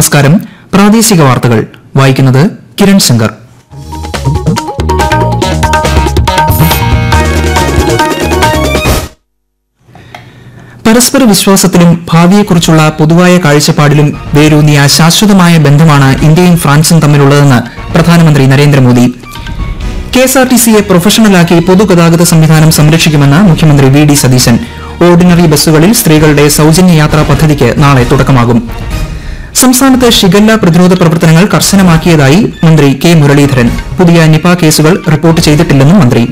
നമസ്കാരം പ്രാദേശിക വാർത്തകൾ വായിക്കുന്നത് കിരൺ ശങ്കർ പരസ്പര വിശ്വാസത്തിലും ഭാവിയെക്കുറിച്ചുള്ള പൊതുവായ കാഴ്ചപ്പാടിലും വേരൂന്നിയ ശാശ്വതമായ ബന്ധമാണ് ഇന്ത്യയും ഫ്രാൻസും തമ്മിലുള്ളതെന്ന് പ്രധാനമന്ത്രി നരേന്ദ്രമോദി കെഎസ്ആർടിസിയെ പ്രൊഫഷണലാക്കി പൊതുഗതാഗത സംവിധാനം സംരക്ഷിക്കുമെന്ന് മുഖ്യമന്ത്രി വി ഡി സതീശൻ ഓർഡിനറി ബസ്സുകളിൽ സ്ത്രീകളുടെ സൌജന്യ യാത്രാ പദ്ധതിക്ക് നാളെ തുടക്കമാകും സംസ്ഥാനത്ത് ഷിഗല്ല പ്രതിരോധ പ്രവർത്തനങ്ങൾ കർശനമാക്കിയതായി മന്ത്രി കെ മുരളീധരൻ പുതിയ നിപ കേസുകൾ റിപ്പോർട്ട് ചെയ്തിട്ടില്ലെന്നും മന്ത്രി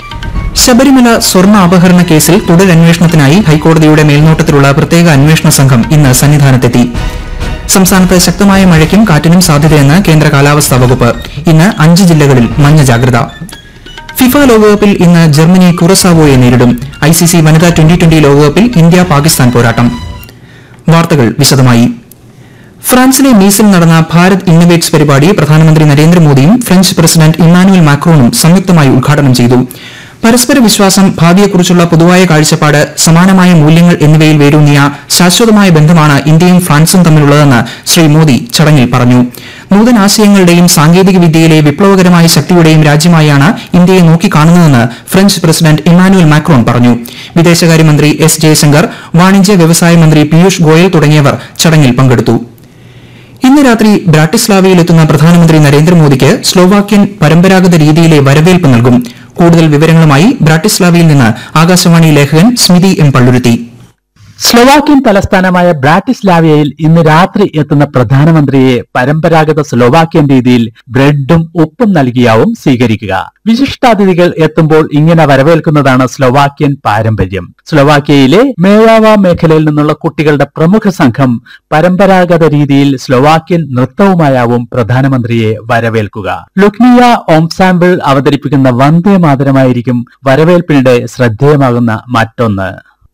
ശബരിമല സ്വർണ്ണ അപഹരണ കേസിൽ തുടരന്വേഷണത്തിനായി ഹൈക്കോടതിയുടെ മേൽനോട്ടത്തിലുള്ള പ്രത്യേക അന്വേഷണ സംഘം ഇന്ന് സന്നിധാനത്തെത്തി സംസ്ഥാനത്ത് ശക്തമായ മഴയ്ക്കും കാറ്റിനും സാധ്യതയെന്ന് കേന്ദ്ര കാലാവസ്ഥാ വകുപ്പ് ഇന്ന് അഞ്ച് ജില്ലകളിൽ മഞ്ഞ ജാഗ്രത ഫിഫ ലോകകപ്പിൽ ഇന്ന് ജർമ്മനി കുറസാവോയെ നേരിടും ഐസിസി വനിതാ ട്വന്റി ട്വന്റി ലോകകപ്പിൽ ഇന്ത്യ പാകിസ്ഥാൻ പോരാട്ടം വാർത്തകൾ വിശദമായി ഫ്രാൻസിലെ നീസിൽ നടന്ന ഭാരത് ഇന്നവേറ്റ്സ് പരിപാടി പ്രധാനമന്ത്രി നരേന്ദ്രമോദിയും ഫ്രഞ്ച് പ്രസിഡന്റ് ഇമ്മാനുവൽ മാക്രോണും സംയുക്തമായി ഉദ്ഘാടനം ചെയ്തു പരസ്പര വിശ്വാസം ഭാവിയെക്കുറിച്ചുള്ള പൊതുവായ കാഴ്ചപ്പാട് സമാനമായ മൂല്യങ്ങൾ എന്നിവയിൽ വേരൂന്നിയ ശാശ്വതമായ ബന്ധമാണ് ഇന്ത്യയും ഫ്രാൻസും തമ്മിലുള്ളതെന്ന് ശ്രീ മോദി ചടങ്ങിൽ പറഞ്ഞു നൂതനാശയങ്ങളുടെയും സാങ്കേതിക വിദ്യയിലെ വിപ്ലവകരമായ ശക്തിയുടെയും രാജ്യമായാണ് ഇന്ത്യയെ നോക്കിക്കാണുന്നതെന്ന് ഫ്രഞ്ച് പ്രസിഡന്റ് ഇമ്മാനുവൽ മാക്രോൺ പറഞ്ഞു വിദേശകാര്യമന്ത്രി എസ് ജയശങ്കർ വാണിജ്യ വ്യവസായ മന്ത്രി പീയൂഷ് ഗോയൽ തുടങ്ങിയവർ ചടങ്ങിൽ പങ്കെടുത്തു ഇന്ന് രാത്രി ബ്രാട്ടിസ്ലാവയിലെത്തുന്ന പ്രധാനമന്ത്രി നരേന്ദ്രമോദിക്ക് സ്ലോവാക്യൻ പരമ്പരാഗത രീതിയിലെ വരവേൽപ്പ് നൽകും കൂടുതൽ വിവരങ്ങളുമായി ബ്രാട്ടിസ്ലാവയിൽ നിന്ന് ആകാശവാണി ലേഖകൻ സ്മിതി എം പള്ളുരുത്തി സ്ലോവാക്യൻ തലസ്ഥാനമായ ബ്രാറ്റിസ്ലാവിയയിൽ ഇന്ന് രാത്രി എത്തുന്ന പ്രധാനമന്ത്രിയെ പരമ്പരാഗത സ്ലോവാക്യൻ രീതിയിൽ ബ്രെഡും ഉപ്പും നൽകിയാവും സ്വീകരിക്കുക വിശിഷ്ടാതിഥികൾ എത്തുമ്പോൾ ഇങ്ങനെ വരവേൽക്കുന്നതാണ് സ്ലോവാക്യൻ പാരമ്പര്യം സ്ലോവാക്യയിലെ മേയാവ മേഖലയിൽ നിന്നുള്ള കുട്ടികളുടെ പ്രമുഖ സംഘം പരമ്പരാഗത രീതിയിൽ സ്ലോവാക്യൻ നൃത്തവുമായാവും പ്രധാനമന്ത്രിയെ വരവേൽക്കുക ലുക്നിയ ഓംസാമ്പിൾ അവതരിപ്പിക്കുന്ന വന്ദേ മാതരമായിരിക്കും വരവേൽപ്പിനിടെ ശ്രദ്ധേയമാകുന്ന മറ്റൊന്ന്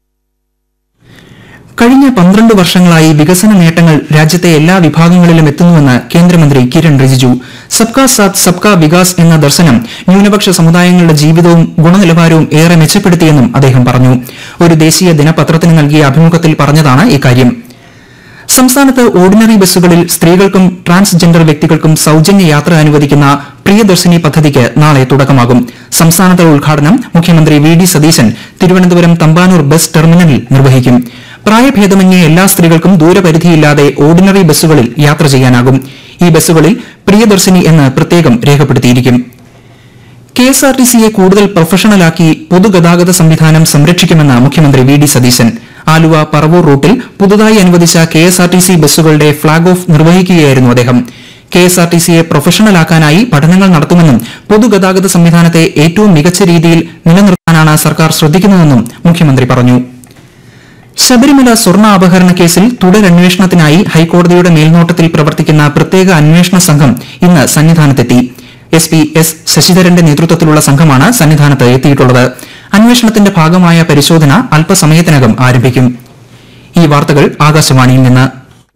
കഴിഞ്ഞ പന്ത്രണ്ട് വർഷങ്ങളായി വികസന നേട്ടങ്ങൾ രാജ്യത്തെ എല്ലാ വിഭാഗങ്ങളിലും എത്തുന്നുവെന്ന് കേന്ദ്രമന്ത്രി കിരൺ റിജിജു സബ്കാ സാത്ത് സബ്കാ വികാസ് എന്ന ദർശനം ന്യൂനപക്ഷ സമുദായങ്ങളുടെ ജീവിതവും ഗുണനിലവാരവും ഏറെ മെച്ചപ്പെടുത്തിയെന്നും അദ്ദേഹം പറഞ്ഞു ഒരു ദേശീയ ദിനപത്രത്തിന് നൽകിയ അഭിമുഖത്തിൽ പറഞ്ഞതാണ് ഇക്കാര്യം സംസ്ഥാനത്ത് ഓർഡിനറി ബസ്സുകളിൽ സ്ത്രീകൾക്കും ട്രാൻസ്ജെൻഡർ വ്യക്തികൾക്കും സൌജന്യ യാത്ര അനുവദിക്കുന്ന പ്രിയദർശിനി പദ്ധതിക്ക് നാളെ തുടക്കമാകും സംസ്ഥാനത്തെ ഉദ്ഘാടനം മുഖ്യമന്ത്രി V D Satheesan Thiruvananthapuram Thampanoor bus ടെർമിനലിൽ നിർവഹിക്കും പ്രായഭേദമന്യേ എല്ലാ സ്ത്രീകൾക്കും ദൂരപരിധിയില്ലാതെ ഓർഡിനറി ബസ്സുകളിൽ യാത്ര ചെയ്യാനാകും ഈ ബസ്സുകളിൽ പ്രിയദർശിനി എന്ന് പ്രത്യേകം രേഖപ്പെടുത്തിയിരിക്കും കെഎസ്ആർടിസിയെ കൂടുതൽ പ്രൊഫഷണലാക്കി പൊതുഗതാഗത സംവിധാനം സംരക്ഷിക്കുമെന്ന് മുഖ്യമന്ത്രി വി ഡി സതീശൻ ആലുവ പറവൂർ റൂട്ടിൽ പുതുതായി അനുവദിച്ച കെഎസ്ആർടിസി ബസ്സുകളുടെ ഫ്ളാഗ് ഓഫ് നിർവഹിക്കുകയായിരുന്നു അദ്ദേഹം കെഎസ്ആർടിസിയെ പ്രൊഫഷണലാക്കാനായി പഠനങ്ങൾ നടത്തുമെന്നും പൊതുഗതാഗത സംവിധാനത്തെ ഏറ്റവും മികച്ച രീതിയിൽ നിലനിർത്താനാണ് സർക്കാർ ശ്രദ്ധിക്കുന്നതെന്നും മുഖ്യമന്ത്രി പറഞ്ഞു ശബരിമല സ്വർണ്ണ അപഹരണ കേസിൽ തുടരന്വേഷണത്തിനായി ഹൈക്കോടതിയുടെ മേൽനോട്ടത്തിൽ പ്രവർത്തിക്കുന്ന പ്രത്യേക അന്വേഷണ സംഘം ഇന്ന് സന്നിധാനത്തെത്തി എസ് പി എസ് ശശിധരന്റെ നേതൃത്വത്തിലുള്ള സംഘമാണ് സന്നിധാനത്ത് എത്തിയിട്ടുള്ളത് അന്വേഷണത്തിന്റെ ഭാഗമായ പരിശോധന അല്പസമയത്തിനകം ആരംഭിക്കും ഈ വാർത്തകൾ ആകാശവാണിയിൽ നിന്ന്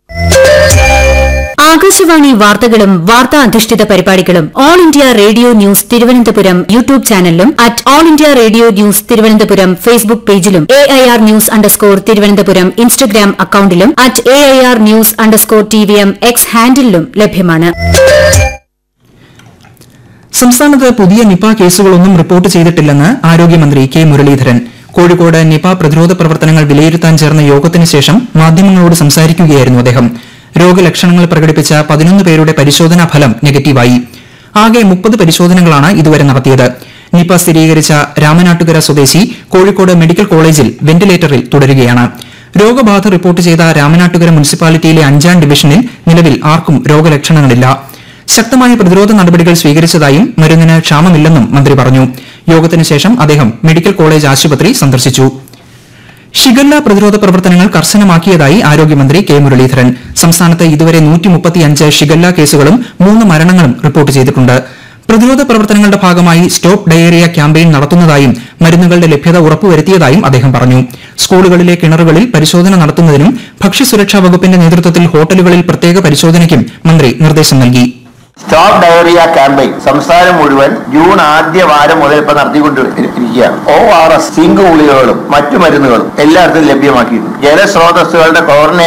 ആകാശവാണി വാർത്തകളും വാർത്താ അധിഷ്ഠിത പരിപാടികളും All India Radio news Thiruvananthapuram YouTube ചാനലിലും at All India Radio news Thiruvananthapuram Facebook പേജിലും A I R news underscore Thiruvananthapuram Instagram അക്കൌണ്ടിലും at A I R news underscore T V M X ഹാൻഡിലും ലഭ്യമാണ് സംസ്ഥാനത്ത് പുതിയ നിപ കേസുകളൊന്നും റിപ്പോർട്ട് ചെയ്തിട്ടില്ലെന്ന് ആരോഗ്യമന്ത്രി കെ മുരളീധരൻ കോഴിക്കോട് നിപ പ്രതിരോധ പ്രവർത്തനങ്ങൾ വിലയിരുത്താൻ ചേർന്ന യോഗത്തിന് ശേഷം മാധ്യമങ്ങളോട് സംസാരിക്കുകയായിരുന്നു അദ്ദേഹം രോഗലക്ഷണങ്ങൾ പ്രകടിപ്പിച്ച പതിനൊന്ന് പേരുടെ പരിശോധനാ ഫലം നെഗറ്റീവായി ആകെ മുപ്പത് പരിശോധനകളാണ് ഇതുവരെ നടത്തിയത് നിപ സ്ഥിരീകരിച്ച രാമനാട്ടുകര സ്വദേശി കോഴിക്കോട് മെഡിക്കൽ കോളേജിൽ വെന്റിലേറ്ററിൽ തുടരുകയാണ് രോഗബാധ റിപ്പോർട്ട് ചെയ്ത രാമനാട്ടുകര മുനിസിപ്പാലിറ്റിയിലെ അഞ്ചാം ഡിവിഷനിൽ നിലവിൽ ആർക്കും രോഗലക്ഷണങ്ങളില്ല ശക്തമായ പ്രതിരോധ നടപടികൾ സ്വീകരിച്ചതായും മരുന്നിന് ക്ഷാമമില്ലെന്നും മന്ത്രി പറഞ്ഞു യോഗത്തിന് ശേഷം അദ്ദേഹം മെഡിക്കൽ കോളേജ് ആശുപത്രി സന്ദർശിച്ചു ഷിഗല്ല പ്രതിരോധ പ്രവർത്തനങ്ങൾ കർശനമാക്കിയതായി ആരോഗ്യമന്ത്രി കെ മുരളീധരൻ സംസ്ഥാനത്ത് ഇതുവരെ ഷിഗല്ല കേസുകളും മൂന്ന് മരണങ്ങളും റിപ്പോർട്ട് ചെയ്തിട്ടുണ്ട് പ്രതിരോധ പ്രവർത്തനങ്ങളുടെ ഭാഗമായി സ്റ്റോപ്പ് ഡയേറിയ ക്യാമ്പയിൻ നടത്തുന്നതായും മരുന്നുകളുടെ ലഭ്യത ഉറപ്പുവരുത്തിയതായും അദ്ദേഹം പറഞ്ഞു സ്കൂളുകളിലെ കിണറുകളിൽ പരിശോധന നടത്തുന്നതിനും ഭക്ഷ്യസുരക്ഷാ വകുപ്പിന്റെ നേതൃത്വത്തിൽ ഹോട്ടലുകളിൽ പ്രത്യേക പരിശോധനയ്ക്കും മന്ത്രി നിർദ്ദേശം നൽകി സ്റ്റോപ്പ് ഡയറിയ ക്യാമ്പയിൻ സംസ്ഥാനം മുഴുവൻ ജൂൺ ആദ്യ വാരം മുതൽ ഇപ്പൊ നടത്തിക്കൊണ്ട് ഇരിക്കുകയാണ് ഒ ആർ എസ് സിങ്ക് ഗുളികകളും മറ്റു മരുന്നുകളും എല്ലായിടത്തും ലഭ്യമാക്കിയിട്ടുണ്ട് ജലസ്രോതസ്സുകളുടെ ക്ലോറിനേ